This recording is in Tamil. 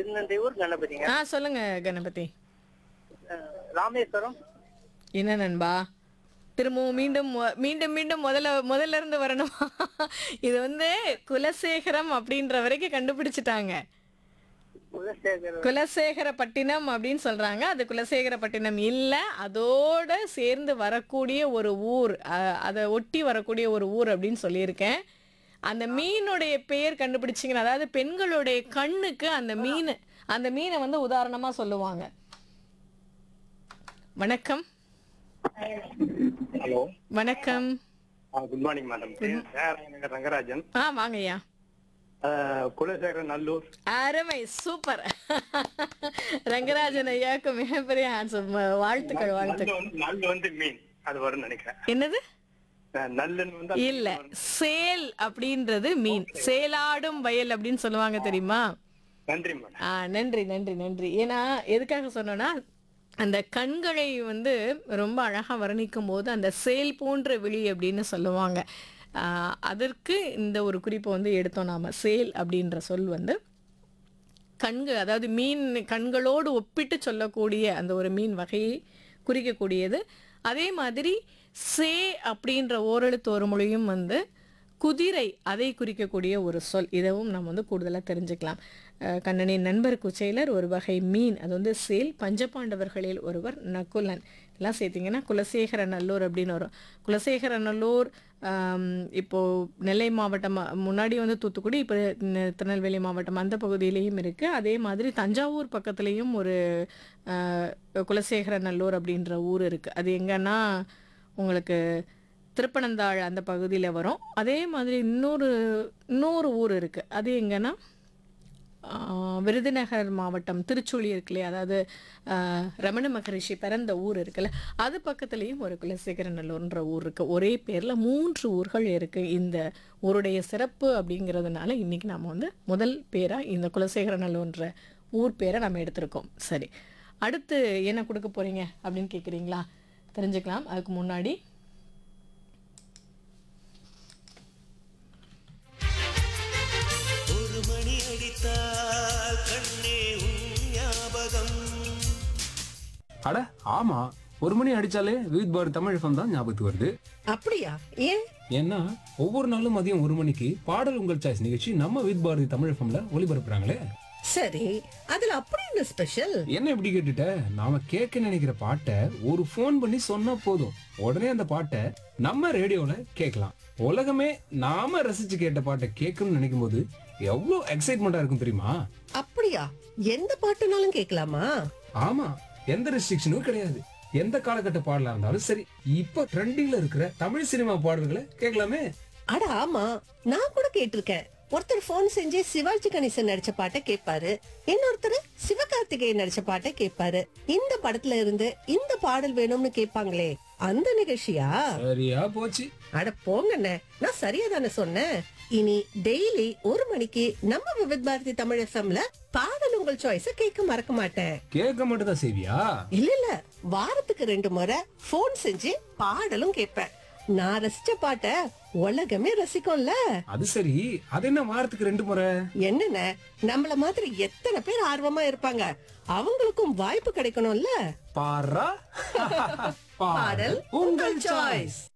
திருநன்றையூர் கணபதிங்க ஆ சொல்லுங்க கணபதி அஹ், ராமேஸ்வரம் என்ன நண்பா திரும்பவும் மீண்டும் மொ- மீண்டும் மீண்டும் முதல்ல முதல்ல இருந்து வரணுமா இது வந்து குலசேகரம் அப்படின்ற வரைக்கும் கண்டுபிடிச்சிட்டாங்க குலசேகர் குலசேகரப்பட்டினம் அப்படின்னு சொல்றாங்க அது குலசேகரப்பட்டினம் இல்ல அதோட சேர்ந்து வரக்கூடிய ஒரு ஊர் அ- அதை ஒட்டி வரக்கூடிய ஒரு ஊர் அப்படின்னு சொல்லியிருக்கேன் அந்த மீனுடைய பெயர் கண்டுபிடிச்சிங்கன்னா அதாவது பெண்களுடைய கண்ணுக்கு அந்த மீன் அந்த மீனை வந்து உதாரணமா சொல்லுவாங்க வணக்கம் ஹலோ வணக்கம் good morning madam Nagar Rangarajan ஆ வாங்கய்யா அஹ், குலசேகரன் நல்லூர் அருமை சூப்பர் ரங்கராஜன் ஐயாவுக்கு மிகப்பெரிய ஹேண்ட்ஸம் வாழ்த்துக்கள் வாழ்த்துக்கள் நல்லு வந்து நல்லு வந்து மீன் அது வரும்னு நினைக்கிறேன் என்னது அஹ், நல்லுன்னு வந்து இல்ல சேல் அப்படின்றது மீன் சேலாடும் வயல் அப்படின்னு சொல்லுவாங்க தெரியுமா நன்றி மேடம் ஆ நன்றி நன்றி நன்றி ஏன்னா எதுக்காக சொன்னோன்னா அந்த கண்களை வந்து ரொம்ப அழகா வர்ணிக்கும் போது அந்த சேல் போன்ற விழி அப்படின்னு சொல்லுவாங்க ஆ, அதற்கு இந்த ஒரு குறிப்பை வந்து எடுத்தோம் நாம சேல் அப்படின்ற சொல் வந்து கண்கள் அதாவது மீன் கண்களோடு ஒப்பிட்டு சொல்லக்கூடிய அந்த ஒரு மீன் வகையை குறிக்கக்கூடியது அதே மாதிரி சே அப்படின்ற ஓரெழுத்து ஒரு மொழியும் வந்து குதிரை அதை குறிக்கக்கூடிய ஒரு சொல் இதவும் நம்ம வந்து கூடுதலாக தெரிஞ்சுக்கலாம் அஹ் கண்ணனின் நண்பர் குச்சேலர் ஒரு வகை மீன் அது வந்து சேல் பஞ்சபாண்டவர்களில் ஒருவர் நகுலன் எல்லாம் சேர்த்திங்கன்னா குலசேகர நல்லூர் அப்படின்னு வரும் குலசேகர நல்லூர் ஆம், இப்போ நெல்லை மாவட்டம் அ, முன்னாடி வந்து தூத்துக்குடி இப்போ ந- திருநெல்வேலி மாவட்டம் அந்த பகுதியிலையும் இருக்குது அதே மாதிரி தஞ்சாவூர் பக்கத்துலேயும் ஒரு அஹ், குலசேகர நல்லூர் அப்படின்ற ஊர் இருக்குது அது எங்கன்னா உங்களுக்கு திருப்பனந்தாள் அந்த பகுதியில் வரும் அதே மாதிரி இன்னொரு இன்னொரு ஊர் இருக்குது அது எங்கன்னா ஆஹ், விருதுநகர் மாவட்டம் திருச்சுழி இருக்கு இல்லையா அதாவது ஆஹ், ரமண மகரிஷி பிறந்த ஊர் இருக்குல்ல அது பக்கத்துலேயும் ஒரு குலசேகரநல்லூர்ன்ற ஊர் இருக்குது ஒரே பேரில் மூன்று ஊர்கள் இருக்குது இந்த ஊருடைய சிறப்பு அப்படிங்கிறதுனால இன்றைக்கி நம்ம வந்து முதல் பேராக இந்த குலசேகரநல்லூர்ன்ற ஊர் பேரை நம்ம எடுத்திருக்கோம் சரி அடுத்து என்ன கொடுக்க போகிறீங்க அப்படின்னு கேட்குறீங்களா தெரிஞ்சுக்கலாம் அதுக்கு முன்னாடி ஒரு மணி அடித்தால் கண்ணே உன் ஞாபகம் அட ஆமா ஒரு மணி அடிச்சாலே விவித் பாரத் தமிழ் FM தான் ஞாபகத்துக்கு வருது அப்படியா ஏன் ஏன்னா ஒவ்வொரு நாளும் மதியம் ஒரு மணிக்கு பாடல் உங்கள் சாய்ஸ் நிகழ்ச்சி நம்ம வித் பாரதி தமிழ் எஃப்எம்ல ஒளிபரப்புறாங்களே சரி அதுல அப்படி என்ன ஸ்பெஷல் என்ன இப்படி கேட்டுட்ட நாம கேட்க நினைக்கிற பாட்டை ஒரு ஃபோன் பண்ணி சொன்னா போதும் உடனே அந்த பாட்டை நம்ம ரேடியோல கேட்கலாம் உலகமே நாம ரசிச்சு கேட்ட பாட்டை கேட்கணும்னு நினைக்கும் போது எவ்வளவு எக்ஸைட்மெண்டா இருக்கும் தெரியுமா அப்படியா எந்த பாட்டுனாலும் கேட்கலாமா ஆமா எந்த ரெஸ்ட்ரிக்ஷனும் கிடையாது எந்த காலகட்ட பாடலா இருந்தாலும் சரி இப்ப ட்ரெண்டிங்ல இருக்கிற தமிழ் சினிமா பாடல்களை கேட்கலாமே அட ஆமா நான் கூட கேட்டிருக்கேன் ஒருத்தர் போன் செஞ்சு சிவாஜி கணேசன் நடிச்ச பாட்டை கேட்பாரு இன்னொருத்தர் சிவகார்த்திகேயன் நடிச்ச பாட்டை கேட்பாரு இந்த படத்துல இருந்து இந்த பாடல் வேணும்னு கேட்பாங்களே அந்த நிகழ்ச்சியா சரியா போச்சு அட போங்கண்ணே நான் சரியா தானே சொன்னேன் இனி டெய்லி ஒரு மணிக்கு நம்ம விவித் பாரதி தமிழ் எஃப்எம்ல பாடல் உங்கள் சாய்ஸ கேட்க மறக்க மாட்டேன் கேட்க மட்டும் தான் செய்வியா இல்ல இல்ல வாரத்துக்கு ரெண்டு முறை போன் செஞ்சு பாடலும் கேட்பேன் நான் ரசிச்ச பாட்ட உலகமே ரசிக்கும்ல அது சரி அது என்ன வாரத்துக்கு ரெண்டு முறை என்னென்ன நம்மள மாதிரி எத்தனை பேர் ஆர்வமா இருப்பாங்க அவங்களுக்கும் வாய்ப்பு கிடைக்கணும்ல பாரா பாடல் உங்கள் சாய்ஸ்